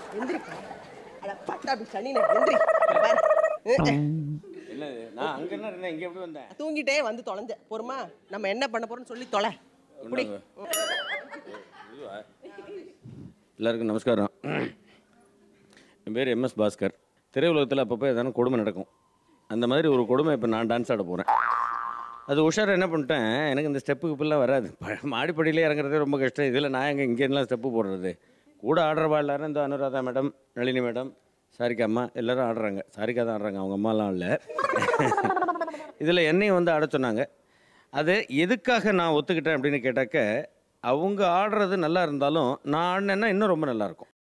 எந்திரிப்பா அட பட்டாபி சனினே எந்திரி பாரு. என்னது நான் அங்கே என்ன இருந்தேன் இங்கே எப்படி வந்தேன் தூங்கிட்டே வந்து தொலைஞ்ச பொறுமா நம்ம என்ன பண்ண போறோம்னு சொல்லி தொலை குடி இதுவா? எல்லாருக்கும் நமஸ்காரம் என் பேர் எம்எஸ் பாஸ்கர் திரையுலகத்தில் அப்பப்போ எதனா கொடுமை நடக்கும் அந்த மாதிரி ஒரு கொடுமை இப்போ நான் டான்ஸ் ஆட போகிறேன் அது உஷார் என்ன பண்ணிட்டேன் எனக்கு இந்த ஸ்டெப்புக்கு இப்பெல்லாம் வராது ப- மாடிப்படியிலே இறங்குறதே ரொம்ப கஷ்டம் இதில் நான் எங்கே இங்கேருந்துலாம் ஸ்டெப்பு போடுறது கூட ஆடுறவா எல்லாரும் இந்த அனுராதா மேடம் நளினி மேடம் சாரிகா அம்மா எல்லாரும் ஆடுறாங்க சாரிகா தான் ஆடுறாங்க அவங்க அம்மாலாம் இல்லை இதில் என்னையும் வந்து ஆட சொன்னாங்க அது எதுக்காக நான் ஒத்துக்கிட்டேன் அப்படின்னு கேட்டாக்க அவங்க ஆடுறது நல்லா இருந்தாலும் நான் ஆடினேன்னா இன்னும் ரொம்ப நல்லா இருக்கும்